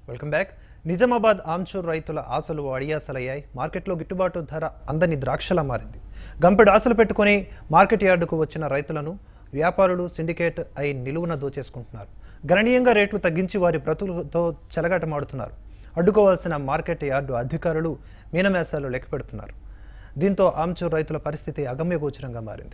welcome back Nizamabad amchur రైతుల ఆశలు అడియాసలయ్యాయి మార్కెట్లో గిట్టుబాటు ధర అందని ద్రాక్షలా మారింది గంపెడు ఆశలు పెట్టుకొని మార్కెట్ యార్డుకు వచ్చిన రైతులను వ్యాపారులు సిండికేట్ అయి నిలువున దోచేసుకుంటున్నారు గణనీయంగా రేట్లు తగ్గించి వారి బ్రతుకులతో చెలగాటమాడుతున్నారు అడ్డుకోవాల్సిన మార్కెట్ యార్డు అధికారులు మీనమేసాలు లెక్కపెడుతున్నారు దీంతో ఆమ్చూర్ రైతుల పరిస్థితి అగమ్యగోచరంగా మారింది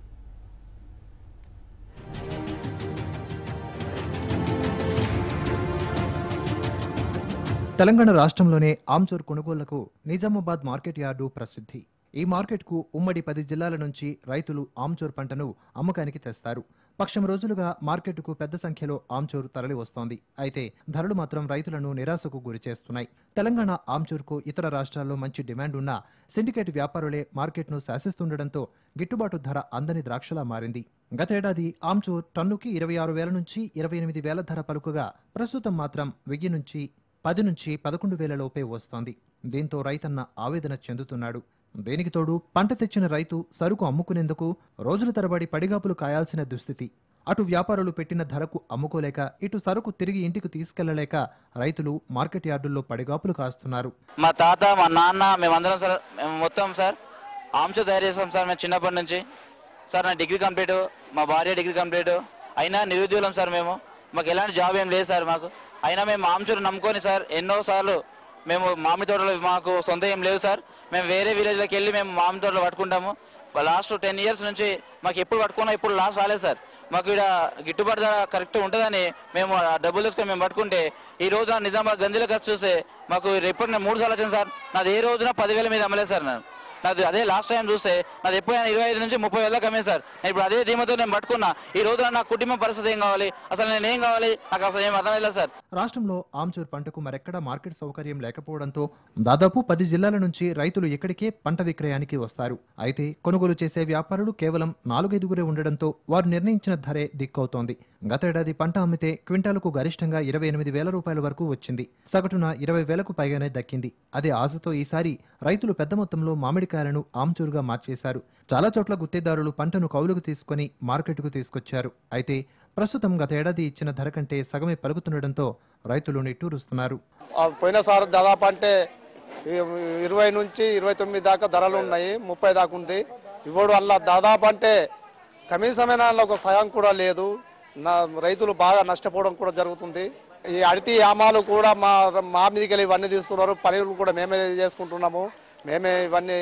తెలంగాణ రాష్ట్రంలోనే ఆమ్చూర్ కొనుగోళ్లకు నిజామాబాద్ మార్కెట్ యార్డు ప్రసిద్ధి ఈ మార్కెట్కు ఉమ్మడి పది జిల్లాల నుంచి రైతులు ఆమ్చూర్ పంటను అమ్మకానికి తెస్తారు పక్షం రోజులుగా మార్కెట్కు పెద్ద సంఖ్యలో ఆమ్చూర్ తరలి వస్తోంది అయితే ధరలు మాత్రం రైతులను నిరాశకు గురిచేస్తున్నాయి తెలంగాణ ఆమ్చూర్కు ఇతర రాష్ట్రాల్లో మంచి డిమాండ్ ఉన్నా సిండికేట్ వ్యాపారులే మార్కెట్ను శాసిస్తుండటంతో గిట్టుబాటు ధర అందని ద్రాక్షలా మారింది గతేడాది ఆమ్చూర్ టన్నుకి ఇరవై ఆరు వేల నుంచి ఇరవై ఎనిమిది వేల ధర పలుకుగా ప్రస్తుతం మాత్రం వెయ్యి నుంచి పది నుంచి పదకొండు వేల లోపే వస్తోంది దీంతో రైతన్న ఆవేదన చెందుతున్నాడు దీనికి తోడు పంట తెచ్చిన రైతు సరుకు అమ్ముకునేందుకు రోజుల తరబడి పడిగాపులు కాయాల్సిన దుస్థితి అటు వ్యాపారులు పెట్టిన ధరకు అమ్ముకోలేక ఇటు సరుకు తిరిగి ఇంటికి తీసుకెళ్లలేక రైతులు మార్కెట్ యార్డుల్లో పడిగాపులు కాస్తున్నారు మా తాత మా నాన్న మేమందరం సార్ మేము మొత్తం సార్ ఆంశ తయారు చేస్తాం సార్ మేము చిన్నప్పటి నుంచి సార్ నా డిగ్రీ కంప్లీట్ మా భార్య డిగ్రీ కంప్లీట్ అయినా నిరుద్యోగం సార్ మేము మాకు ఎలాంటి జాబ్ ఏం లేదు సార్ మాకు అయినా మేము ఆంశూరు నమ్ముకొని సార్ ఎన్నో సార్లు మేము మామిడి తోటలు మాకు సొంత ఏం లేవు సార్ మేము వేరే విలేజ్లోకి వెళ్ళి మేము మామిడి తోటలు పట్టుకుంటాము లాస్ట్ టెన్ ఇయర్స్ నుంచి మాకు ఎప్పుడు పట్టుకున్నా ఇప్పుడు లాస్ రాలేదు సార్ మాకు ఇక్కడ గిట్టుబాటు ధర కరెక్ట్ ఉంటుందని మేము ఆ డబ్బులు తీసుకొని మేము పట్టుకుంటే ఈ రోజు నిజామాబాద్ గంజిలో ఖర్చు చూస్తే మాకు ఎప్పుడు నేను మూడు సార్లు వచ్చాను సార్ నాది ఏ రోజున పదివేల మీద అమ్మలేదు సార్ నేను నాది అదే లాస్ట్ టైం చూస్తే నాది ఎప్పుడైనా ఇరవై ఐదు నుంచి ముప్పై వేలకు అమ్మే సార్ నేను ఇప్పుడు అదే ధీమతో నేను పట్టుకున్నా ఈ రోజున నా కుటుంబం పరిస్థితి ఏం కావాలి అసలు నేను ఏం కావాలి నాకు అసలు ఏం అర్థం లేదు సార్ రాష్ట్రంలో ఆమ్చూర్ పంటకు మరెక్కడా మార్కెట్ సౌకర్యం లేకపోవడంతో దాదాపు పది జిల్లాల నుంచి రైతులు ఇక్కడికే పంట విక్రయానికి వస్తారు అయితే కొనుగోలు చేసే వ్యాపారులు కేవలం నాలుగైదుగురే ఉండడంతో వారు నిర్ణయించిన ధరే దిక్కవుతోంది గతేడాది పంట అమ్మితే క్వింటాలకు గరిష్టంగా ఇరవై ఎనిమిది వేల రూపాయల వరకు వచ్చింది సగటున ఇరవై వేలకు పైగానే దక్కింది అదే ఆశతో ఈసారి రైతులు పెద్ద మొత్తంలో మామిడికాయలను ఆమ్చూరుగా మార్చేశారు చాలా చోట్ల గుత్తేదారులు పంటను కౌలుకు తీసుకుని మార్కెట్కు తీసుకొచ్చారు అయితే ప్రస్తుతం గతేడాది ఇచ్చిన ధర కంటే సగమే పలుకుతుండటంతో రైతులు నిట్టూరుస్తున్నారు ఆ పోయినసారి దాదాపు అంటే ఈ- ఇరవై నుంచి ఇరవై తొమ్మిది దాకా ధరలు ఉన్నాయి ముప్పై దాకా ఉంది ఇప్పుడు వల్ల దాదాపు అంటే కనీసమైన ఒక సగం కూడా లేదు నా రైతులు బాగా నష్టపోవడం కూడా జరుగుతుంది ఈ అడితి యామాలు కూడా మా మా మీదకి వెళ్ళి ఇవన్నీ తీస్తున్నారు పనులు కూడా మేమే చేసుకుంటున్నాము మేమే ఇవన్నీ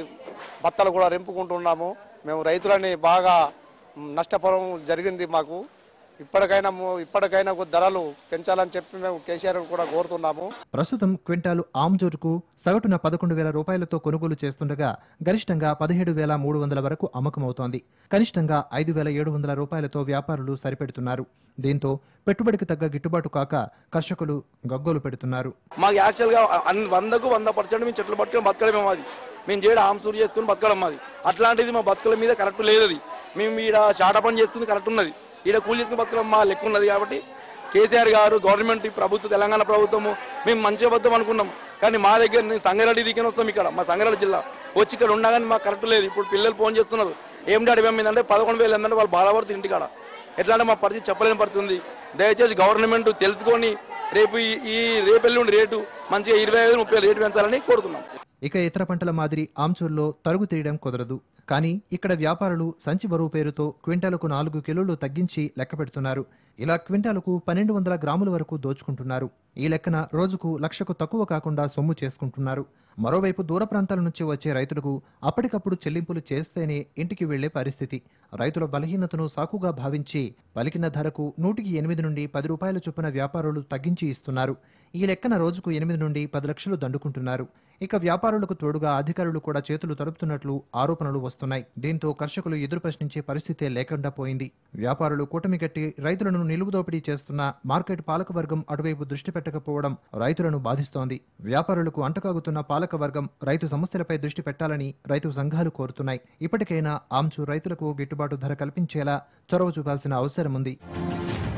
బత్తలు కూడా రింపుకుంటున్నాము మేము రైతులని బాగా నష్టపోవడం జరిగింది మాకు ఇప్పటికైనా ము- ఇప్పటికైనా ధరలు పెంచాలని చెప్పి మేము కేసీఆర్ కూడా కోరుతున్నాము ప్రస్తుతం క్వింటాలు ఆమ్జూరుకు సగటున పదకొండు వేల రూపాయలతో కొనుగోలు చేస్తుండగా గరిష్టంగా పదిహేడు వేల మూడు వందల వరకు అమ్మకమవుతోంది కనిష్టంగా ఐదు వేల ఏడు వందల రూపాయలతో వ్యాపారులు సరిపెడుతున్నారు దీంతో పెట్టుబడికి తగ్గ గిట్టుబాటు కాక కర్షకులు గగ్గోలు పెడుతున్నారు మాకు యాక్చువల్గా అన్ని వందకు వంద పర్సెంట్ మేము చెట్లు పట్టుకొని బతకడమే మాది మేము చేయడం ఆమ్సూరు చేసుకుని బతకడం మాది అట్లాంటిది మా బతుకుల మీద కరెక్ట్ లేదు అది మేము ఈడ చాట పని చేసుకుని కరెక్ట్ ఉన్నది ఈడ కూలి చేసుకుని బతకడం మా లెక్క ఉన్నది కాబట్టి కేసీఆర్ గారు గవర్నమెంట్ ఈ ప్రభుత్వం తెలంగాణ ప్రభుత్వము మేము మంచిగా వద్దాం అనుకున్నాం కానీ మా దగ్గర నేను సంగారెడ్డి దిగిన వస్తాం ఇక్కడ మా సంగారెడ్డి జిల్లా వచ్చి ఇక్కడ ఉండగానే మాకు కరెక్ట్ లేదు ఇప్పుడు పిల్లలు ఫోన్ చేస్తున్నారు ఏం డాడీ మేము ఏంటంటే పదకొండు వేలు ఏంటంటే వాళ్ళు బాధపడుతుంది ఇంటికాడ ఎట్లా అంటే మా పరిస్థితి చెప్పలేని పరిస్థితి ఉంది దయచేసి గవర్నమెంట్ తెలుసుకొని రేపు ఈ- ఈ రేపు ఎల్లుండి రేటు మంచిగా ఇరవై ఐదు ముప్పై రేటు పెంచాలని కోరుతున్నాం ఇక ఇతర పంటల మాదిరి ఆమ్చూర్లో తరుగు తీయడం కుదరదు కానీ ఇక్కడ వ్యాపారులు సంచి బరువు పేరుతో క్వింటాలకు నాలుగు కిలోలు తగ్గించి లెక్క పెడుతున్నారు ఇలా క్వింటాలకు పన్నెండు వందల గ్రాముల వరకు దోచుకుంటున్నారు ఈ లెక్కన రోజుకు లక్షకు తక్కువ కాకుండా సొమ్ము చేసుకుంటున్నారు మరోవైపు దూర ప్రాంతాల నుంచి వచ్చే రైతులకు అప్పటికప్పుడు చెల్లింపులు చేస్తేనే ఇంటికి వెళ్లే పరిస్థితి రైతుల బలహీనతను సాకుగా భావించి పలికిన ధరకు నూటికి ఎనిమిది నుండి పది రూపాయల చొప్పున వ్యాపారులు తగ్గించి ఇస్తున్నారు ఈ లెక్కన రోజుకు ఎనిమిది నుండి పది లక్షలు దండుకుంటున్నారు ఇక వ్యాపారులకు తోడుగా అధికారులు కూడా చేతులు తలుపుతున్నట్లు ఆరోపణలు వస్తున్నాయి దీంతో కర్షకులు ఎదురు ప్రశ్నించే పరిస్థితే లేకుండా పోయింది వ్యాపారులు కూటమి కట్టి రైతులను నిలువుదోపిడీ చేస్తున్న మార్కెట్ పాలకవర్గం అటువైపు దృష్టి పెట్టకపోవడం రైతులను బాధిస్తోంది వ్యాపారులకు అంటకాగుతున్న పాలకవర్గం రైతు సమస్యలపై దృష్టి పెట్టాలని రైతు సంఘాలు కోరుతున్నాయి ఇప్పటికైనా ఆమ్చు రైతులకు గిట్టుబాటు ధర కల్పించేలా చొరవ చూపాల్సిన అవసరం ఉంది